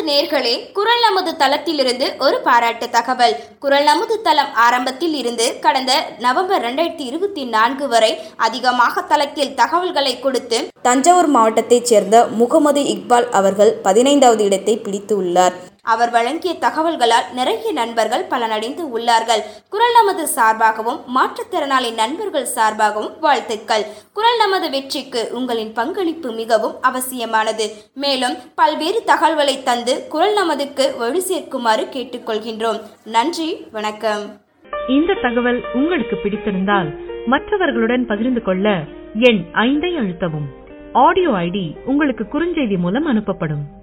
நேர்களே குரல் நமது தளத்திலிருந்து ஒரு பாராட்டு தகவல் குரல் நமது தளம் ஆரம்பத்தில் இருந்து கடந்த நவம்பர் ரெண்டாயிரத்தி இருபத்தி நான்கு வரை அதிகமாக தளத்தில் தகவல்களை கொடுத்து தஞ்சாவூர் மாவட்டத்தைச் சேர்ந்த முகமது இக்பால் அவர்கள் பதினைந்தாவது இடத்தை பிடித்து உள்ளார் அவர் வழங்கிய தகவல்களால் நிறைய நண்பர்கள் பலனடைந்து உள்ளார்கள் குரல் நமது சார்பாகவும் மாற்றுத்திறனாளி நண்பர்கள் சார்பாகவும் வாழ்த்துக்கள் குரல் நமது வெற்றிக்கு உங்களின் பங்களிப்பு மிகவும் அவசியமானது மேலும் பல்வேறு தகவல்களை தந்து குரல் நமதுக்கு வழி சேர்க்குமாறு கேட்டுக்கொள்கின்றோம் நன்றி வணக்கம் இந்த தகவல் உங்களுக்கு பிடித்திருந்தால் மற்றவர்களுடன் பகிர்ந்து கொள்ள எண் ஐந்தை அழுத்தவும் ஆடியோ ஐடி உங்களுக்கு குறுஞ்செய்தி மூலம் அனுப்பப்படும்